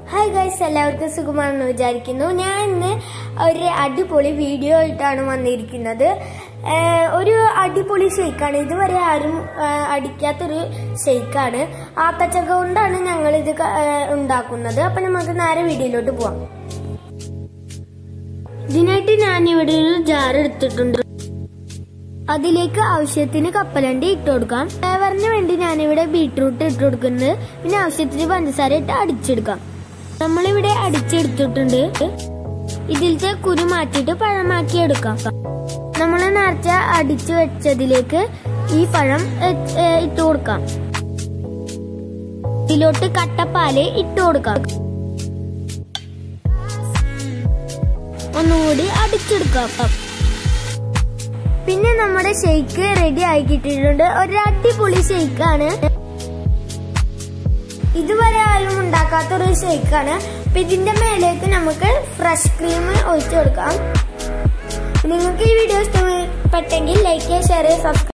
hi guys എല്ലാവർക്കും സുഖമാണെന്ന് വിചാരിക്കുന്നു ഞാൻ ഇന്ന് ഒരു അടിപൊളി വീഡിയോ ആയിട്ടാണ് വന്നിരിക്കുന്നത് ഏഹ് ഒരു അടിപൊളി ഷെയ്ക്കാണ് ഇതുവരെ ആരും ഏഹ് അടിക്കാത്തൊരു ഷെയ്ക്കാണ് ആത്തച്ചക്ക കൊണ്ടാണ് ഞങ്ങൾ ഇത് ക- ഏഹ് ഉണ്ടാക്കുന്നത് അപ്പൊ നമുക്ക് നേരെ വീഡിയോയിലോട്ട് പോവാം ഇതിനായിട്ട് ഞാൻ ഇവിടെ ഒരു ജാർ എടുത്തിട്ടുണ്ട് അതിലേക്ക് ആവശ്യത്തിന് കപ്പലണ്ടി ഇട്ട് കൊടുക്കാം ഫ്ലേവറിന് വേണ്ടി ഞാനിവിടെ ബീട്രൂട്ട് ഇട്ട് കൊടുക്കുന്നത് പിന്നെ ആവശ്യത്തിന് പഞ്ചസാര ഇട്ട് അടിച്ചെടുക്കാം നമ്മളിവിടെ അടിച്ചെടുത്തിട്ടുണ്ട് ഇതിലത്തെ കുരു മാറ്റിയിട്ട് പഴമാക്കി എടുക്കാം നമ്മൾ നേരത്തെ അടിച്ചു വെച്ചതിലേക്ക് ഈ പഴം എ- ഏ, ഇട്ട് കൊടുക്കാം ഇതിലോട്ട് കട്ടപ്പാല് ഇട്ട് കൊടുക്കാം ഒന്നുകൂടി അടിച്ചെടുക്കാം പിന്നെ നമ്മുടെ ഷെയ്ക്ക് റെഡി ആയി കിട്ടിയിട്ടുണ്ട് ഒരു അടിപൊളി ഷെയ്ക്കാണ് ഇതുവരെ ആരും ഉണ്ടാക്കാത്ത ഒരു ഷെയ്ക്കാണ് അപ്പൊ ഇതിന്റെ മേലേക്ക് നമുക്ക് ഫ്രഷ് ക്രീം ഒഴിച്ചു കൊടുക്കാം നിങ്ങൾക്ക് ഈ വീഡിയോ ഇഷ്ടപ്പെട്ടെങ്കിൽ ലൈക്ക് ഷെയർ സബ്സ്ക്രൈബ്